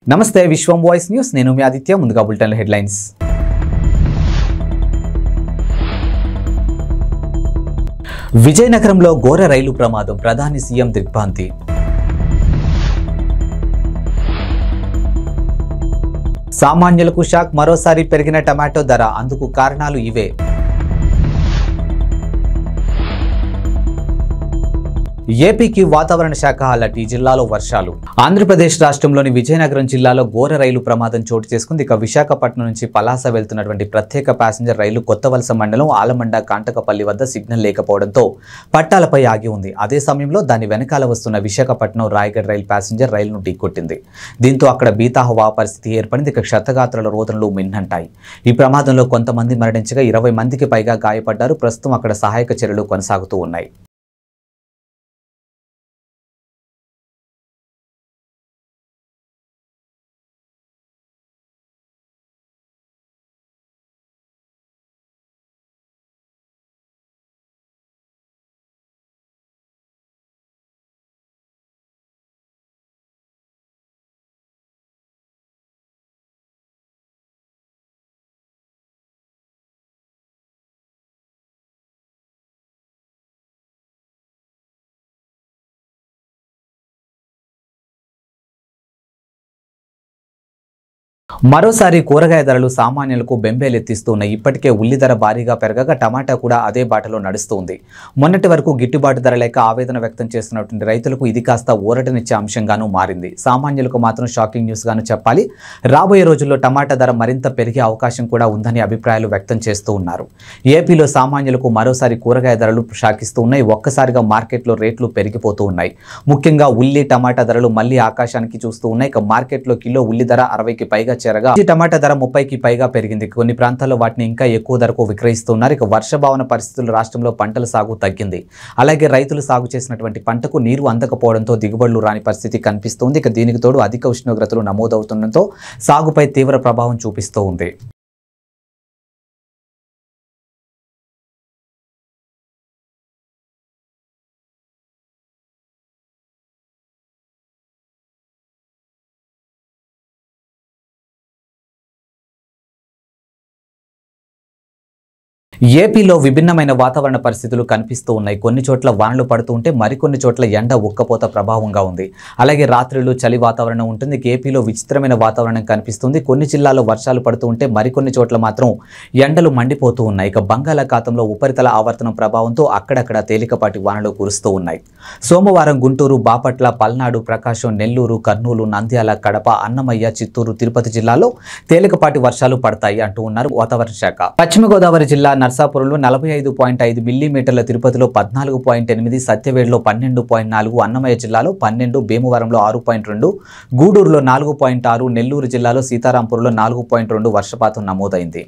నమస్తే విశ్వం voice news నేను మీ ఆదిత్య ముందుగా బులెటిన్ హెడ్లైన్స్ విజయనగరంలో ఘోర రైలు ప్రమాదం ప్రధాని సీఎం దిగ్భ్రాంతి సామాన్యులకు షాక్ మరోసారి పెరిగిన టమాటో ధర అందుకు కారణాలు ఇవే ఏపీకి వాతావరణ శాఖ అలర్ట్ ఈ జిల్లాలో వర్షాలు ఆంధ్రప్రదేశ్ రాష్ట్రంలోని విజయనగరం జిల్లాలో ఘోర రైలు ప్రమాదం చోటు చేసుకుంది ఇక విశాఖపట్నం నుంచి పలాస వెళ్తున్నటువంటి ప్రత్యేక ప్యాసింజర్ రైలు కొత్త వలస మండలం ఆలమండ కాంటకపల్లి వద్ద సిగ్నల్ లేకపోవడంతో పట్టాలపై ఆగి ఉంది అదే సమయంలో దాని వెనకాల వస్తున్న విశాఖపట్నం రాయగఢ్ రైలు ప్యాసింజర్ రైలును ఢీకొట్టింది దీంతో అక్కడ బీతాహవా పరిస్థితి ఏర్పడింది ఇక క్షతగాత్రుల రోదనలు మిన్నంటాయి ఈ ప్రమాదంలో కొంతమంది మరణించగా ఇరవై మందికి పైగా గాయపడ్డారు ప్రస్తుతం అక్కడ సహాయక చర్యలు కొనసాగుతూ ఉన్నాయి మరోసారి కూరగాయ ధరలు సామాన్యులకు బెంబేలెత్తిస్తున్నాయి ఇప్పటికే ఉల్లి ధర భారీగా పెరగగా టమాటా కూడా అదే బాటలో నడుస్తుంది మొన్నటి వరకు గిట్టుబాటు ధర లేక ఆవేదన వ్యక్తం చేస్తున్నటువంటి రైతులకు ఇది కాస్త ఊరటనిచ్చే అంశంగానూ మారింది సామాన్యులకు మాత్రం షాకింగ్ న్యూస్ గాను చెప్పాలి రాబోయే రోజుల్లో టమాటా ధర మరింత పెరిగే అవకాశం కూడా ఉందని అభిప్రాయాలు వ్యక్తం చేస్తూ ఉన్నారు ఏపీలో సామాన్యులకు మరోసారి కూరగాయ ధరలు షాకిస్తూ ఉన్నాయి ఒక్కసారిగా మార్కెట్లో రేట్లు పెరిగిపోతూ ఉన్నాయి ముఖ్యంగా ఉల్లి టమాటా ధరలు మళ్ళీ ఆకాశానికి చూస్తూ ఉన్నాయి ఇక మార్కెట్లో కిలో ఉల్లి ధర అరవైకి పైగా చేరగా ఈ టమాటా ధర ముప్పైకి పైగా పెరిగింది కొన్ని ప్రాంతాల్లో వాటిని ఇంకా ఎక్కువ ధరకు విక్రయిస్తున్నారు ఇక వర్షభావన పరిస్థితులు రాష్ట్రంలో పంటల సాగు తగ్గింది అలాగే రైతులు సాగు చేసినటువంటి పంటకు నీరు అందకపోవడంతో దిగుబడులు రాని పరిస్థితి కనిపిస్తుంది ఇక దీనికి తోడు అధిక ఉష్ణోగ్రతలు నమోదవుతుండటంతో సాగుపై తీవ్ర ప్రభావం చూపిస్తూ ఉంది ఏపీలో విభిన్నమైన వాతావరణ పరిస్థితులు కనిపిస్తూ ఉన్నాయి కొన్ని చోట్ల వానలు పడుతూ ఉంటే మరికొన్ని చోట్ల ఎండ ఉక్కపోత ప్రభావంగా ఉంది అలాగే రాత్రులు చలి వాతావరణం ఉంటుంది ఇక ఏపీలో విచిత్రమైన వాతావరణం కనిపిస్తుంది కొన్ని జిల్లాల్లో వర్షాలు పడుతూ ఉంటే మరికొన్ని చోట్ల మాత్రం ఎండలు మండిపోతూ ఉన్నాయి ఇక బంగాళాఖాతంలో ఉపరితల ఆవర్తనం ప్రభావంతో అక్కడక్కడ తేలికపాటి వానలు కురుస్తూ ఉన్నాయి సోమవారం గుంటూరు బాపట్ల పల్నాడు ప్రకాశం నెల్లూరు కర్నూలు నంద్యాల కడప అన్నమయ్య చిత్తూరు తిరుపతి జిల్లాలో తేలికపాటి వర్షాలు పడతాయి అంటూ ఉన్నారు వాతావరణ శాఖ పశ్చిమ గోదావరి జిల్లా నర్సాపురంలో నలభై ఐదు పాయింట్ ఐదు మిల్లీమీటర్ల తిరుపతిలో పద్నాలుగు పాయింట్ ఎనిమిది సత్యవేడులో పన్నెండు పాయింట్ నాలుగు అన్నమయ్య జిల్లాలో పన్నెండు భీమవరంలో ఆరు పాయింట్ రెండు గూడూరులో నాలుగు పాయింట్ ఆరు నెల్లూరు జిల్లాలో సీతారాంపూర్లో నాలుగు పాయింట్ రెండు వర్షపాతం నమోదైంది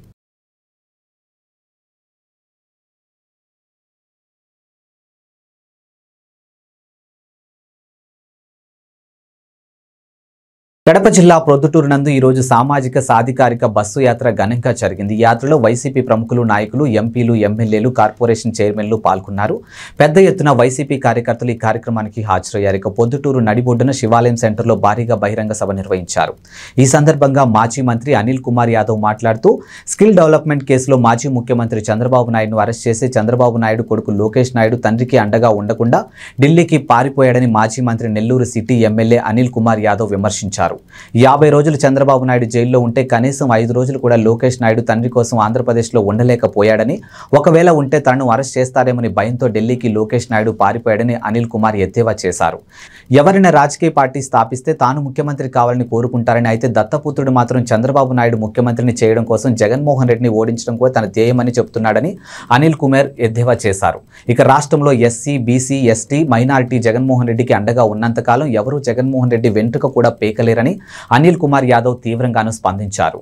కడప జిల్లా ప్రొద్దుటూరు నందు ఈరోజు సామాజిక సాధికారిక బస్సు యాత్ర ఘనంగా జరిగింది ఈ యాత్రలో వైసీపీ ప్రముఖులు నాయకులు ఎంపీలు ఎమ్మెల్యేలు కార్పొరేషన్ చైర్మన్లు పాల్గొన్నారు పెద్ద ఎత్తున వైసీపీ కార్యకర్తలు ఈ కార్యక్రమానికి హాజరయ్యారు ఇక పొద్దుటూరు నడిబొడ్డున శివాలయం సెంటర్లో భారీగా బహిరంగ సభ నిర్వహించారు ఈ సందర్భంగా మాజీ మంత్రి అనిల్ కుమార్ యాదవ్ మాట్లాడుతూ స్కిల్ డెవలప్మెంట్ కేసులో మాజీ ముఖ్యమంత్రి చంద్రబాబు నాయుడును అరెస్ట్ చేసి చంద్రబాబు నాయుడు కొడుకు లోకేష్ నాయుడు తండ్రికి అండగా ఉండకుండా ఢిల్లీకి పారిపోయాడని మాజీ మంత్రి నెల్లూరు సిటీ ఎమ్మెల్యే అనిల్ కుమార్ యాదవ్ విమర్శించారు యాభై రోజులు చంద్రబాబు నాయుడు జైల్లో ఉంటే కనీసం ఐదు రోజులు కూడా లోకేష్ నాయుడు తండ్రి కోసం ఆంధ్రప్రదేశ్లో ఉండలేకపోయాడని ఒకవేళ ఉంటే తనను అరెస్ట్ చేస్తారేమని భయంతో ఢిల్లీకి లోకేష్ నాయుడు పారిపోయాడని అనిల్ కుమార్ ఎద్దేవా చేశారు ఎవరైనా రాజకీయ పార్టీ స్థాపిస్తే తాను ముఖ్యమంత్రి కావాలని కోరుకుంటారని అయితే దత్తపుత్రుడు మాత్రం చంద్రబాబు నాయుడు ముఖ్యమంత్రిని చేయడం కోసం జగన్మోహన్ రెడ్డిని ఓడించడం కూడా తన ధ్యేయమని చెబుతున్నాడని అనిల్ కుమార్ ఎద్దేవా చేశారు ఇక రాష్ట్రంలో SC BC ST minority Jaganmohan రెడ్డికి అండగా ఉన్నంతకాలం ఎవరూ జగన్మోహన్ రెడ్డి వెంట్రుక కూడా పేకలేరని అనిల్ కుమార్ యాదవ్ తీవ్రంగాను స్పందించారు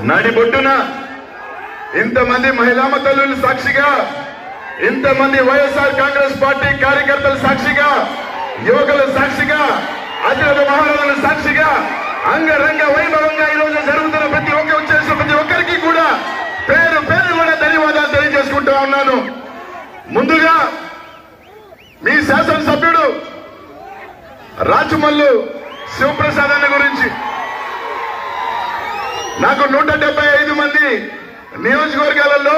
నడిబొడ్డున ఇంతమంది మహిళా తల్లుల సాక్షిగా ఇంతమంది వైఎస్ఆర్ కాంగ్రెస్ పార్టీ కార్యకర్తల సాక్షిగా యువకుల సాక్షిగా అతిరథ మహారాజుల సాక్షిగా అంగరంగ వైభవంగా ఈ రోజు జరుగుతున్న ప్రతి ఒక్క చేసిన ప్రతి ఒక్కరికి కూడా పేరు పేరు కూడా ధన్యవాదాలు తెలియజేసుకుంటూ ఉన్నాను ముందుగా మీ శాసనసభ్యుడు రాజమల్లు శివప్రసాద్ అన్న గురించి నాకు నూట డెబ్బై ఐదు మంది నియోజకవర్గాలలో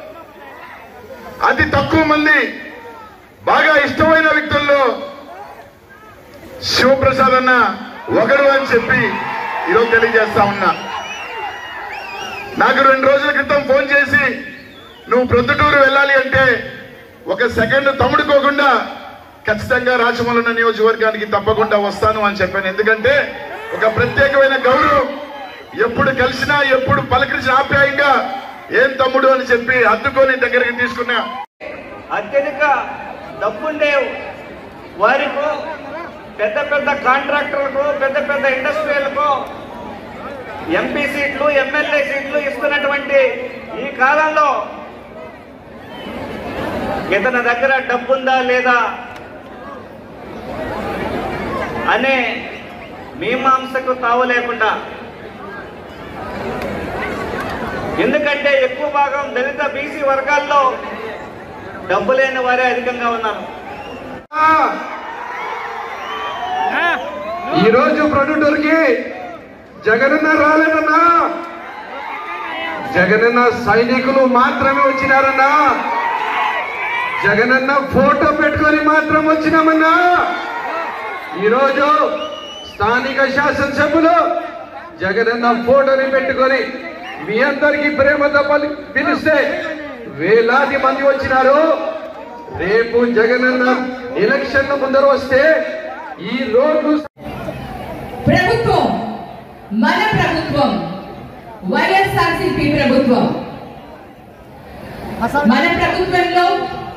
అతి తక్కువ మంది బాగా ఇష్టమైన వ్యక్తుల్లో శివప్రసాద్ అన్న ఒకడు అని చెప్పి ఈరోజు తెలియజేస్తా ఉన్నా నాకు రెండు రోజుల క్రితం ఫోన్ చేసి నువ్వు ప్రొద్దుటూరు వెళ్ళాలి అంటే ఒక సెకండ్ తమ్ముడుకోకుండా ఖచ్చితంగా రాజమౌళన నియోజకవర్గానికి తప్పకుండా వస్తాను అని చెప్పాను ఎందుకంటే ఒక ప్రత్యేకమైన గౌరవం ఎప్పుడు కలిసినా ఎప్పుడు పలకరించిన ఆప్యాయంగా ఏం తమ్ముడు అని చెప్పి హత్తుకొని దగ్గరికి తీసుకున్నా అత్యధిక డబ్బుండే వారికు పెద్ద పెద్ద కాంట్రాక్టర్లకు పెద్ద పెద్ద ఇండస్ట్రీలకు ఎంపీ సీట్లు ఎమ్మెల్యే సీట్లు ఇస్తున్నటువంటి ఈ కాలంలో ఇతని దగ్గర డబ్బుందా లేదా అనే మీమాంసకు తావు లేకుండా ఎందుకంటే ఎక్కువ భాగం దళిత బీసీ వర్గాల్లో డబ్బు లేని వారే అధికంగా ఉన్నారు ఈ రోజు ప్రొడ్యూటర్కి జగనన్న రాలేదన్నా జగనన్న సైనికులు మాత్రమే వచ్చినారన్నా జగనన్న ఫోటో పెట్టుకొని మాత్రం వచ్చినామన్నా ఈరోజు స్థానిక శాసనసభ్యులు జగనన్న ఫోటోని పెట్టుకొని మీ అందరికీ ప్రేమతో పలి- పిలిస్తే వేలాది మంది వచ్చినారు రేపు జగనన్న ఎలక్షన్ ముందర వస్తే ఈ రోడ్లు ప్రభుత్వం మన ప్రభుత్వం వైఎస్ఆర్సీపీ ప్రభుత్వం మన ప్రభుత్వంలో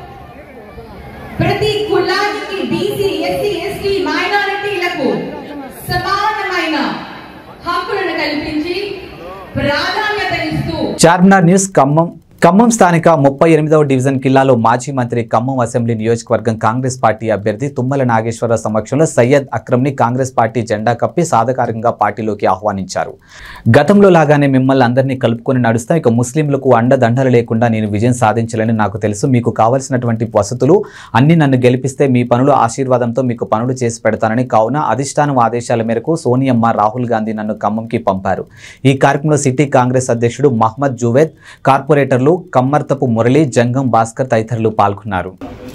ప్రతి కులానికి బీసీ ఎస్సీ ఎస్టీ మైనారిటీలకు సమానమైన హక్కులను కల్పించి ప్రాధాన్యతనిస్తూ చార్మినార్ న్యూస్ ఖమ్మం ఖమ్మం స్థానిక ముప్పై ఎనిమిదవ డివిజన్ కిల్లాలో మాజీ మంత్రి ఖమ్మం అసెంబ్లీ నియోజకవర్గం కాంగ్రెస్ పార్టీ అభ్యర్థి తుమ్మల నాగేశ్వర సమక్షంలో సయ్యద్ అక్రమ్ని కాంగ్రెస్ పార్టీ జెండా కప్పి సాధకారంగా పార్టీలోకి ఆహ్వానించారు గతంలో లాగానే మిమ్మల్ని అందరినీ కలుపుకొని నడుస్తా ఇక ముస్లింలకు అండదండలు లేకుండా నేను విజయం సాధించాలని నాకు తెలుసు మీకు కావలసినటువంటి వసతులు అన్ని నన్ను గెలిపిస్తే మీ పనులు ఆశీర్వాదంతో మీకు పనులు చేసి పెడతానని కావున అధిష్టానం ఆదేశాల మేరకు సోనియమ్మ రాహుల్ గాంధీ నన్ను ఖమ్మంకి పంపారు ఈ కార్యక్రమంలో సిటీ కాంగ్రెస్ అధ్యక్షుడు మహ్మద్ జువేద్ కార్పొరేటర్లు కమ్మర్తపు మురళి జంగం భాస్కర్ తదితరులు పాల్గొన్నారు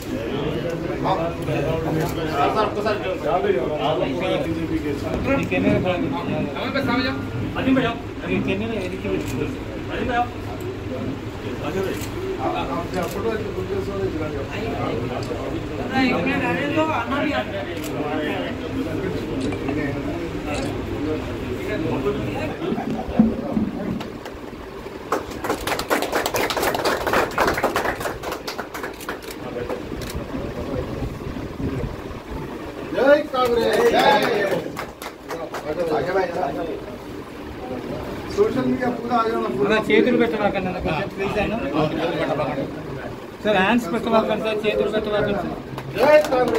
అన్న చేతులు పెట్టవాకండి అన్న కొంచెం ప్లీజ్ అన్న సార్ హ్యాండ్స్ పెట్టవాకండి సార్ చేతులు పెట్టవాకండి సార్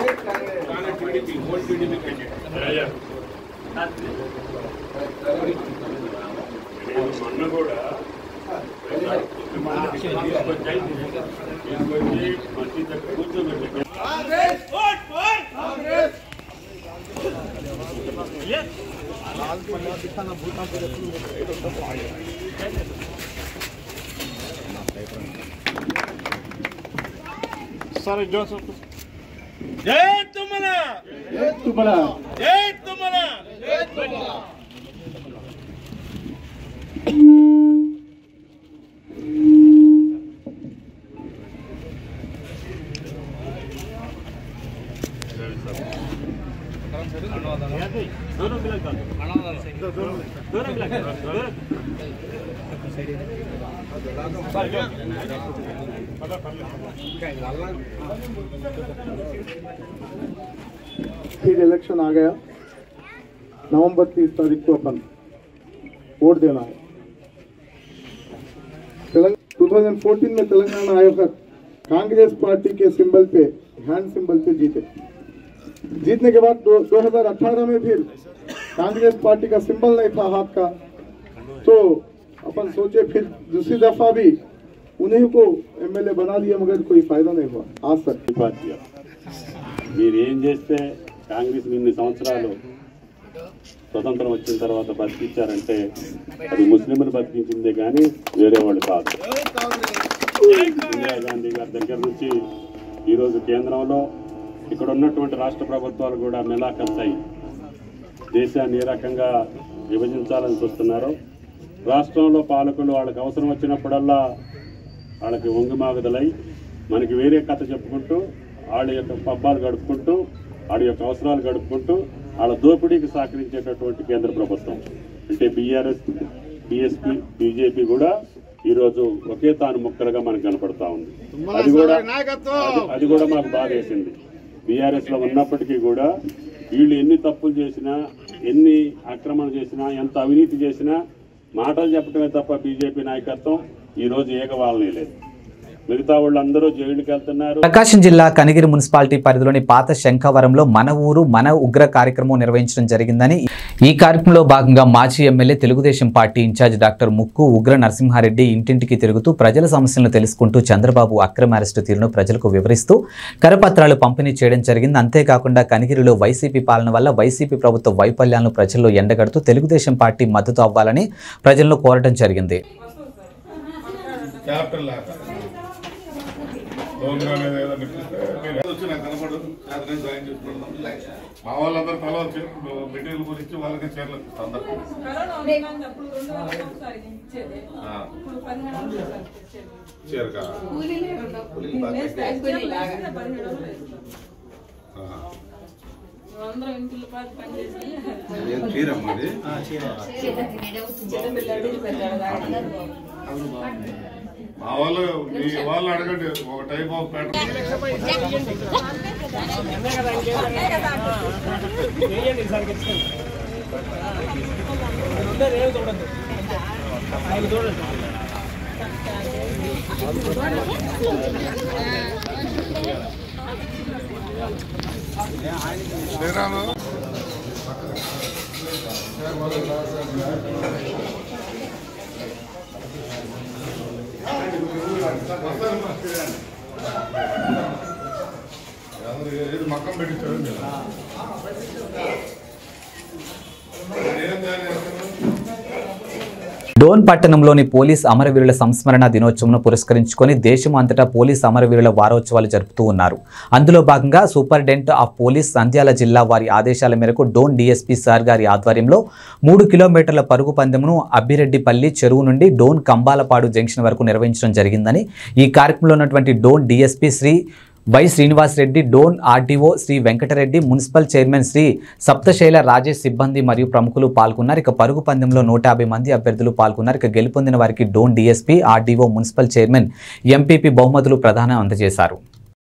సార్ జోసఫ్ జై తుమ్మల జై తుమ్మల జై తుమ్మల फिर इलेक्शन आ गया नवंबर तीस तारीख को अपन वोट देना है 2014 में तेलंगाना आयोग कांग्रेस पार्टी के सिंबल पे हैंड सिंबल पे जीते जीतने के बाद दो, 2018 में फिर कांग्रेस पार्टी का सिंबल नहीं था हाथ का तो अपन सोचे फिर दूसरी दफा भी उन्हीं को एमएलए बना दिया मगर कोई फायदा नहीं हुआ आज तक పార్టీ మీరు ఏం చేస్తే కాంగ్రెస్ ఇన్ని సంవత్సరాలు స్వతంత్రం వచ్చిన తర్వాత బతికించారంటే అది ముస్లింలు బతికించిందే కానీ వేరే వాళ్ళు కాదు ఇందిరా గాంధీ గారి దగ్గర నుంచి ఈరోజు కేంద్రంలో ఇక్కడ ఉన్నటువంటి రాష్ట్ర ప్రభుత్వాలు కూడా మెలాకత్తాయి దేశాన్ని ఏ రకంగా విభజించాలని చూస్తున్నారో రాష్ట్రంలో పాలకులు వాళ్ళకి అవసరం వచ్చినప్పుడల్లా వాళ్ళకి వంగుమాగదలై మనకి వేరే కథ చెప్పుకుంటూ వాళ్ళ యొక్క పబ్బాలు గడుపుకుంటూ వాళ్ళ యొక్క అవసరాలు గడుపుకుంటూ వాళ్ళ దోపిడీకి సహకరించేటటువంటి కేంద్ర ప్రభుత్వం అంటే బీఆర్ఎస్ బీఎస్పీ బీజేపీ కూడా ఈరోజు ఒకే తాను ముక్కలుగా మనకు కనపడతా ఉంది అది కూడా అది- అది కూడా మాకు బాధ వేసింది బీఆర్ఎస్ లో ఉన్నప్పటికీ కూడా వీళ్ళు ఎన్ని తప్పులు చేసినా ఎన్ని ఆక్రమణ చేసినా ఎంత అవినీతి చేసినా మాటలు చెప్పడమే తప్ప బీజేపీ నాయకత్వం ఈ రోజు ఏకవాలనే లేదు మిగతా వాళ్ళందరూ జైలుకి వెళ్తున్నారు ప్రకాశం జిల్లా కనిగిరి మున్సిపాలిటీ పరిధిలోని పాత శంఖవరంలో మన ఊరు మన ఉగ్ర కార్యక్రమం నిర్వహించడం జరిగిందని ఈ కార్యక్రమంలో భాగంగా మాజీ MLA Telugu Desam party in-charge doctor Mukku Ugra Narasimha Reddy ఇంటింటికి తిరుగుతూ ప్రజల సమస్యలను తెలుసుకుంటూ చంద్రబాబు అక్రమ అరెస్టు తీరును ప్రజలకు వివరిస్తూ కరపత్రాలు పంపిణీ చేయడం జరిగింది అంతేకాకుండా కనిగిరిలో వైసీపీ పాలన వల్ల వైసీపీ ప్రభుత్వ వైఫల్యాలను ప్రజల్లో ఎండగడుతూ తెలుగుదేశం పార్టీ మద్దతు అవ్వాలని ప్రజలను కోరడం జరిగింది క్యాపిటల్ లాగా లోన్ అనేది ఏదైనా ఇప్పిస్తే మీరు వచ్చి నాకు కనపడదు రాత్రి జాయిన్ చేసుకుంటాం మా వాళ్ళందరూ తల వచ్చి మెటీరియల్ గురించి వాళ్ళకి చీరలు ఇస్తాం అందరికీ. ఆ. చీర కావాలి. ఆ. చీరమ్మా అది? మా వాళ్ళు మీ వాళ్ళు అడగండి ఒక టైప్ ఆఫ్ ప్యాటర్న్ వేయండి ఈసారి ఖచ్చితంగా ఉండదు ఏమి చూడద్దు ఆయన చూడండి శ్రీరాము ఏది మక్కం పెట్టించారు మీరు ఏం జాయిన్ చేస్తున్నారు డోన్ పట్టణంలోని పోలీస్ అమరవీరుల సంస్మరణ దినోత్సవంను పురస్కరించుకొని దేశం అంతటా పోలీస్ అమరవీరుల వారోత్సవాలు జరుపుతూ ఉన్నారు అందులో భాగంగా సూపరింటెండెంట్ ఆఫ్ పోలీస్ నంద్యాల జిల్లా వారి ఆదేశాల మేరకు డోన్ డీఎస్పీ సార్ గారి ఆధ్వర్యంలో మూడు కిలోమీటర్ల పరుగు పందెమును అబ్బిరెడ్డిపల్లి చెరువు నుండి డోన్ కంబాలపాడు జంక్షన్ వరకు నిర్వహించడం జరిగిందని ఈ కార్యక్రమంలో ఉన్నటువంటి Dhone DSP Shri Y Srinivas Reddy Dhone RDO Shri Venkata Reddy municipal chairman Shri Saptashaila Rajesh సిబ్బంది మరియు ప్రముఖులు పాల్గొన్నారు ఇక పరుగు పందెంలో నూట యాభై మంది అభ్యర్థులు పాల్గొన్నారు ఇక గెలుపొందిన వారికి Dhone DSP RDO municipal chairman MPP బహుమతులు ప్రధానం అందజేశారు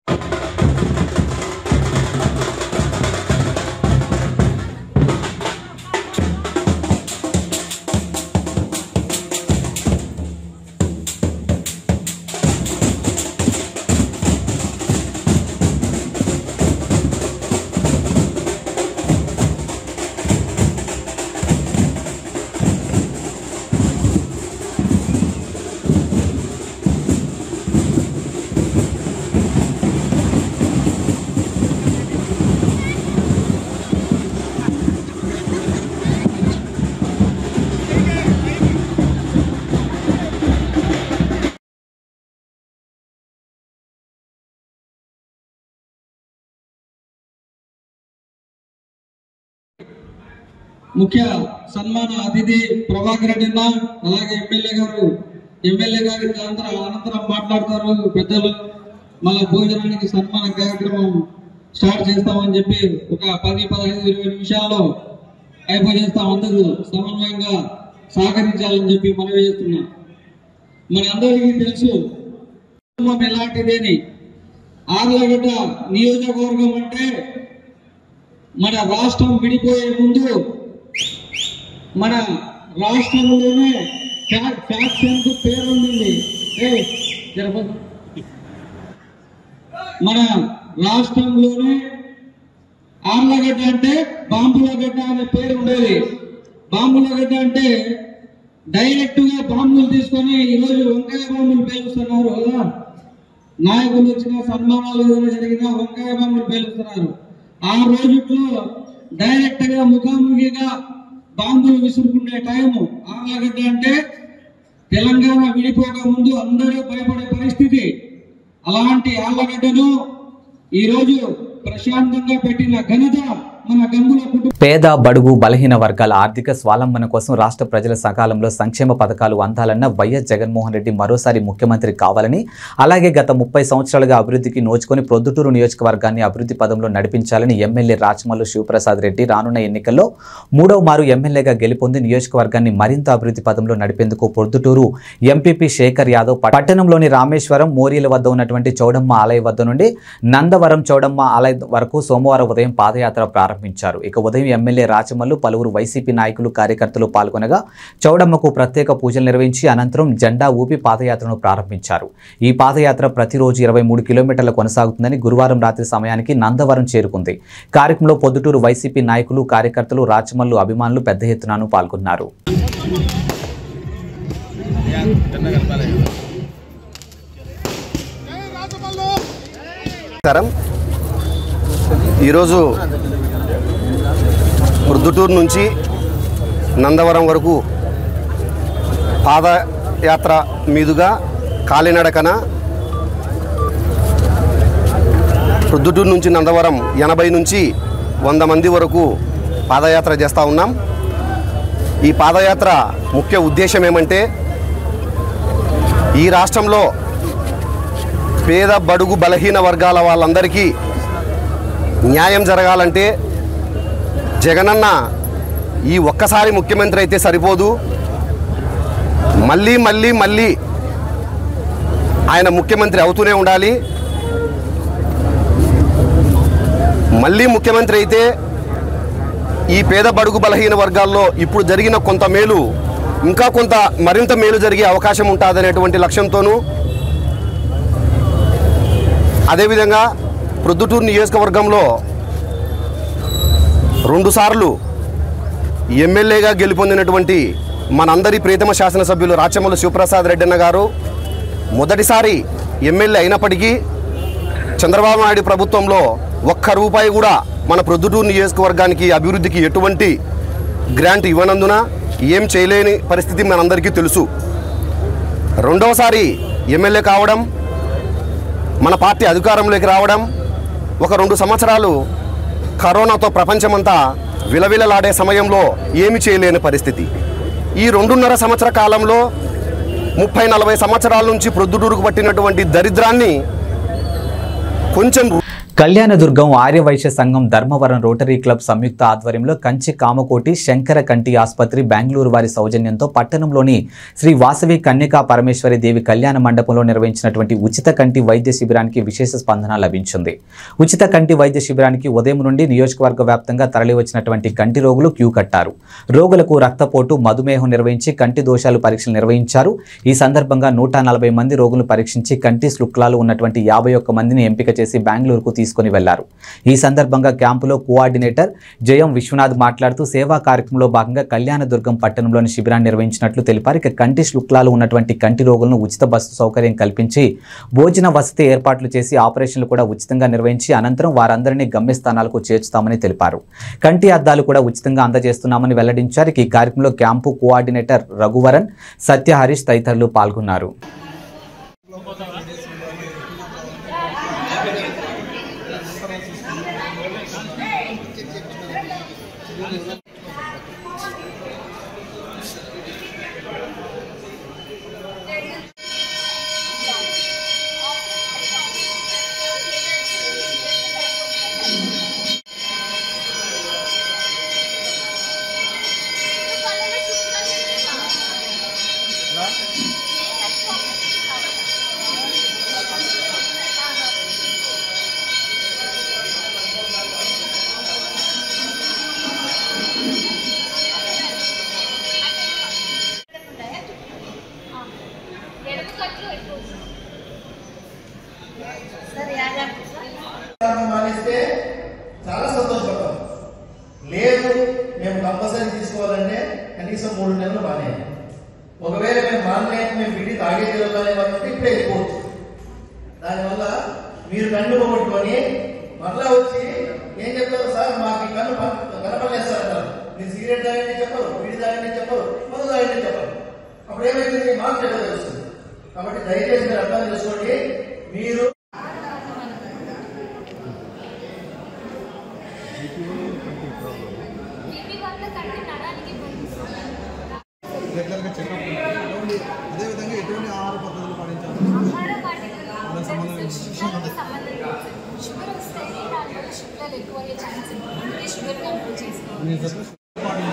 ముఖ్య సన్మాన అతిథి ప్రభాకర్ రెడ్డి అన్న అలాగే ఎమ్మెల్యే గారు ఎమ్మెల్యే గారి అనంతరం అనంతరం మాట్లాడతారు పెద్దలు మళ్ళా భోజనానికి సన్మాన కార్యక్రమం స్టార్ట్ చేస్తామని చెప్పి ఒక పది పదహైదు ఇరవై నిమిషాల్లో అయిపోజేస్తాం అందరూ సమన్వయంగా సహకరించాలని చెప్పి మనవి చేస్తున్నాం మనందరికీ తెలుసు కుటుంబం ఎలాంటిదేని ఆర్లగడ్డ నియోజకవర్గం అంటే మన రాష్ట్రం విడిపోయే ముందు మన రాష్ట్రంలోనే ఫ్యాక్షన్ కు పేరు ఉండింది ఏయ్, జరగదు. మన రాష్ట్రంలోనే ఆర్లగడ్డ అంటే బాంబులగడ్డ అనే పేరు ఉండేది బాంబులగడ్డ అంటే డైరెక్ట్ గా బాంబులు తీసుకొని ఈరోజు వంకాయ బాంబులు పేలుస్తున్నారు కదా నాయకులు వచ్చిన సన్మానాలు ఏదైనా జరిగినా వంకాయ బాంబులు పేలుస్తున్నారు ఆ రోజుట్లో డైరెక్ట్ గా ముఖాముఖిగా బాంబులు విసురుకునే టైము ఆర్లగడ్డ అంటే తెలంగాణ విడిపోక ముందు అందరూ భయపడే పరిస్థితి అలాంటి ఆళ్లగడ్డను ఈ రోజు ప్రశాంతంగా పెట్టిన ఘనత మన గంగుల కుటుంబం పేద బడుగు బలహీన వర్గాల ఆర్థిక స్వాలంబన కోసం రాష్ట్ర ప్రజల సకాలంలో సంక్షేమ పథకాలు అందాలన్న వైఎస్ జగన్మోహన్ రెడ్డి మరోసారి ముఖ్యమంత్రి కావాలని అలాగే గత ముప్పై సంవత్సరాలుగా అభివృద్ధికి నోచుకొని ప్రొద్దుటూరు నియోజకవర్గాన్ని అభివృద్ధి పదంలో నడిపించాలని ఎమ్మెల్యే రాచమల్లు శివప్రసాద్ రెడ్డి రానున్న ఎన్నికల్లో మూడవ మారు ఎమ్మెల్యేగా గెలుపొంది నియోజకవర్గాన్ని మరింత అభివృద్ధి పదంలో నడిపేందుకు ప్రొద్దుటూరు ఎంపీపీ శేఖర్ యాదవ్ పట్టణంలోని రామేశ్వరం మోరియల వద్ద ఉన్నటువంటి చౌడమ్మ ఆలయ వద్ద నుండి నందవరం చౌడమ్మ ఆలయ వరకు సోమవారం ఉదయం పాదయాత్ర ప్రారంభించారు ఇక ఉదయం ఎమ్మెల్యే రాచమల్లు పలువురు వైసీపీ నాయకులు కార్యకర్తలు పాల్గొనగా చౌడమ్మకు ప్రత్యేక పూజలు నిర్వహించి అనంతరం జెండా ఊపి పాదయాత్రను ప్రారంభించారు ఈ పాదయాత్ర ప్రతిరోజు ఇరవై మూడు కిలోమీటర్లు కొనసాగుతుందని గురువారం రాత్రి సమయానికి నందవరం చేరుకుంది కార్యక్రమంలో పొద్దుటూరు వైసీపీ నాయకులు కార్యకర్తలు రాచమల్లు అభిమానులు పెద్ద ఎత్తున పాల్గొన్నారు నమస్కారం ఈరోజు మృదుటూరు నుంచి నందవరం వరకు పాదయాత్ర మీదుగా కాలినడకన ప్రొద్దుటూరు నుంచి నందవరం ఎనభై నుంచి వంద మంది వరకు పాదయాత్ర చేస్తూ ఉన్నాం ఈ పాదయాత్ర ముఖ్య ఉద్దేశం ఏమంటే ఈ రాష్ట్రంలో పేద బడుగు బలహీన వర్గాల వాళ్ళందరికీ న్యాయం జరగాలంటే జగనన్న ఈ ఒక్కసారి ముఖ్యమంత్రి అయితే సరిపోదు మళ్ళీ మళ్ళీ మళ్ళీ ఆయన ముఖ్యమంత్రి అవుతూనే ఉండాలి మళ్ళీ ముఖ్యమంత్రి అయితే ఈ పేద బడుగు బలహీన వర్గాల్లో ఇప్పుడు జరిగిన కొంత మేలు ఇంకా కొంత మరింత మేలు జరిగే అవకాశం ఉంటుందనేటువంటి లక్ష్యంతోనూ అదేవిధంగా ప్రొద్దుటూరు నియోజకవర్గంలో రెండుసార్లు ఎమ్మెల్యేగా గెలుపొందినటువంటి మనందరి ప్రీతమ శాసనసభ్యులు రాచమల్లు శివప్రసాద్ రెడ్డన్న గారు మొదటిసారి ఎమ్మెల్యే అయినప్పటికీ చంద్రబాబు నాయుడు ప్రభుత్వంలో ఒక్క రూపాయి కూడా మన ప్రొద్దుటూరు నియోజకవర్గానికి అభివృద్ధికి ఎటువంటి గ్రాంట్ ఇవ్వనందున ఏం చేయలేని పరిస్థితి మనందరికీ తెలుసు రెండవసారి ఎమ్మెల్యే కావడం మన పార్టీ అధికారంలోకి రావడం ఒక రెండు సంవత్సరాలు కరోనాతో ప్రపంచమంతా విలవిలలాడే సమయంలో ఏమి చేయలేని పరిస్థితి ఈ రెండున్నర సంవత్సర కాలంలో ముప్పై నలభై సంవత్సరాల నుంచి ప్రొద్దుటూరుకు పట్టినటువంటి దరిద్రాన్ని కొంచెం కళ్యాణదుర్గం ఆర్యవైశ్య సంఘం ధర్మవరం రోటరీ క్లబ్ సంయుక్త ఆధ్వర్యంలో కంచి కామకోటి శంకర కంటి ఆసుపత్రి బెంగళూరు వారి సౌజన్యంతో పట్టణంలోని శ్రీ వాసవి కన్యకా పరమేశ్వరి దేవి కళ్యాణ మండపంలో నిర్వహించినటువంటి ఉచిత కంటి వైద్య శిబిరానికి విశేష స్పందన లభించింది ఉచిత కంటి వైద్య శిబిరానికి ఉదయం నుండి నియోజకవర్గ వ్యాప్తంగా తరలివచ్చినటువంటి కంటి రోగులు క్యూ కట్టారు రోగులకు రక్తపోటు మధుమేహం నిర్వహించి కంటి దోషాలు పరీక్షలు నిర్వహించారు ఈ సందర్భంగా నూట నలభై మంది రోగులు పరీక్షించి కంటి శుక్లాలు ఉన్నటువంటి యాభై ఒక్క మందిని ఎంపిక చేసి బెంగళూరుకు తీసుకొని వెళ్లారు ఈ సందర్భంగా క్యాంపులో కోఆర్డినేటర్ జయం విశ్వనాథ్ మాట్లాడుతూ సేవా కార్యక్రమంలో భాగంగా కళ్యాణదుర్గం పట్టణంలోని శిబిరాన్ని నిర్వహించినట్లు తెలిపారు ఇక కంటి శుక్లాలు ఉన్నటువంటి కంటి రోగులను ఉచిత బస్సు సౌకర్యం కల్పించి భోజన వసతి ఏర్పాట్లు చేసి ఆపరేషన్లు కూడా ఉచితంగా నిర్వహించి అనంతరం వారందరినీ గమ్యస్థానాలకు చేర్చుతామని తెలిపారు కంటి అద్దాలు కూడా ఉచితంగా అందజేస్తున్నామని వెల్లడించారు ఇక ఈ కార్యక్రమంలో క్యాంపు కోఆర్డినేటర్ రఘువరన్ సత్య హరీష్ తదితరులు పాల్గొన్నారు తీసుకోవడానికి మానేస్తే చాలా సంతోషపడతాం లేదు మేము కంపల్సరీ తీసుకోవాలంటే కనీసం మూడు నెలలు మానేయాలి ఒకవేళ మేము మానలేక మేము విడి తాగే తీరాలనే వాళ్ళు ఉంటే ఇప్పుడే వెళ్ళిపోవచ్చు దానివల్ల మీరు కన్ను పోగొట్టుకొని మరలా వచ్చి ఏం చెప్తారు సార్ మాకు ఈ కన్ను కనపడలేదు సార్ అంటారు మీరు సిగరెట్ తాగండి చెప్పరు విడి తాగండి చెప్పరు మందు తాగండి చెప్పరు అప్పుడు ఏమైతుంది మాకు చెడ్డ తెలుస్తుంది కాబట్టి దయచేసి మీరు అర్థం చేసుకోండి మీరు బీపీ వల్ల కంటి నరానికి రెగ్యులర్గా చెకప్ అదేవిధంగా ఎటువంటి ఆహార పద్ధతులు పాటించాలి ఆహార పద్ధతులు శుగర్కి సంబంధం లేదు. షుగర్ వస్తే దానివల్ల శుక్లాలు ఎక్కువ అయ్యే ఛాన్స్ ఉంది అందుకే షుగర్ కంట్రోల్ చేసుకోవాలి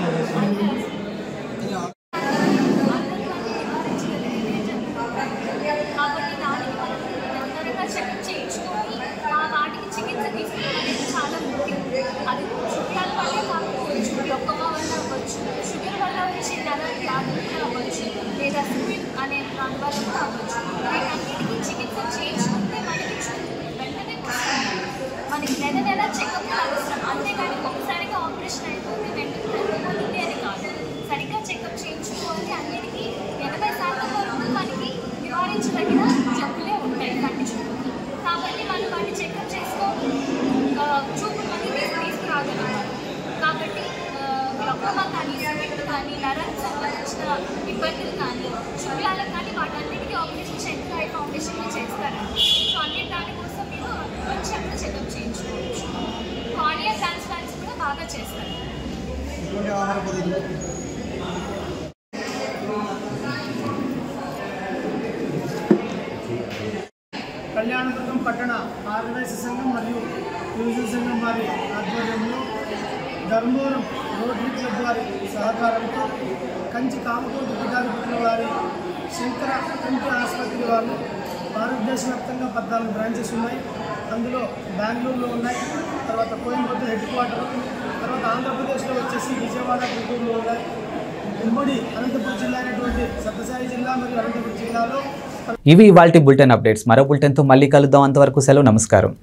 కాబట్టి దానికి మనం తొందరగా చెక్ చేయించుకొని ఆ వాటికి చికిత్స తీసుకోవడం అనేది చాలా ముఖ్యం అది శుక్లాల వల్ల కాకపోవచ్చు గ్లొక్కమా వల్ల అవ్వచ్చు షుగర్ వల్ల వచ్చే నర వ్యాధులు కూడా అవ్వచ్చు లేదా స్క్రీన్ అనే దాని వల్ల కూడా అవ్వచ్చు వీటన్నిటికీ చికిత్స చేయించుకుంటే మనకి చూ- వెంటనే వస్తుంది. మనకి నెల నెల చెకప్ అవసరం అంతేగాని ఒకసారిగా ఆపరేషన్ అయిపోతే వెంటనే తగ్గిపోతుంది అని కాదు సరిగ్గా చెకప్ చేయించుకోవాలి అన్నిటికీ ఎనభై శాతం వరకు మనకి నివారించదగిన జబ్బులే ఉంటాయి కంటి చూపుకి కాబట్టి మనం వాటిని చెకప్ చేసుకొని ఆ, చూపు మనకి తీసి తీసుకురాగలం కాబట్టి గ్లొకోమా కానీ స్కిట్ కానీ నరానికి సంబంధించిన ఇబ్బందులు కానీ శుక్లాలకు కానీ వాటన్నిటికీ ఆపరేషన్ శంకర్ ఐ ఫౌండేషన్లో చేస్తారండి సో అన్ని దానికోసం మీరు వచ్చి అక్కడ చెకప్ చేయించుకోవచ్చు కార్నియా ట్రాన్స్ప్లాంట్స్ కూడా బాగా చేస్తారు ఎటువంటి ఆహార పద్ధతులు కళ్యాణదుర్గం పట్టణ ఆర్యవైశ్య సంఘం మరియు యూజర్ సంఘం వారి ఆధ్వర్యంలో ధర్మవరం రోటరీ క్లబ్ వారి సహకారంతో కంచి కామకోటి పిఠాధిపతుల వారి శంకర కంటి ఆసుపత్రి వారు భారతదేశ వ్యాప్తంగా పద్నాలుగు బ్రాంచెస్ ఉన్నాయి అందులో బెంగళూరులో ఉన్నాయి తర్వాత కోయంబత్తూరు హెడ్ క్వార్టర్ తర్వాత ఆంధ్రప్రదేశ్లో వచ్చేసి విజయవాడ గుంటూరులో ఉన్నాయి ఉమ్మడి అనంతపురం జిల్లా అయినటువంటి సత్యసాయి జిల్లా మరియు అనంతపురం జిల్లాలో ఇవి ఇవాల్టి బులెటిన్ అప్డేట్స్ మరో బులెటిన్తో మళ్ళీ కలుద్దాం అంతవరకు సెలవు నమస్కారం